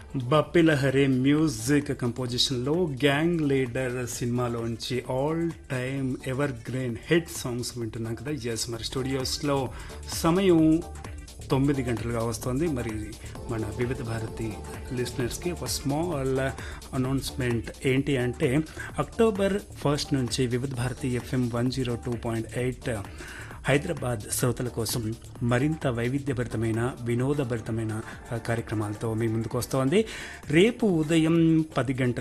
Bappi Lahiri music కంపోజిషన్లో gang leader సినిమాలోంచి all time ever green hit songs వింటున్నాం కదా yes మరి స్టూడియోస్లో సమయం తొమ్మిది గంటలుగా వస్తుంది మరి మన వివిధ భారతి లిసనర్స్కి ఒక స్మాల్ అనౌన్స్మెంట్ ఏంటి అంటే అక్టోబర్ ఫస్ట్ నుంచి Vividh Bharati FM one zero two point eight Hyderabad శ్రోతల కోసం మరింత వైవిధ్యభరితమైన వినోదభరితమైన ఆ, కార్యక్రమాలతో మీ ముందుకు వస్తోంది రేపు ఉదయం పది గంటల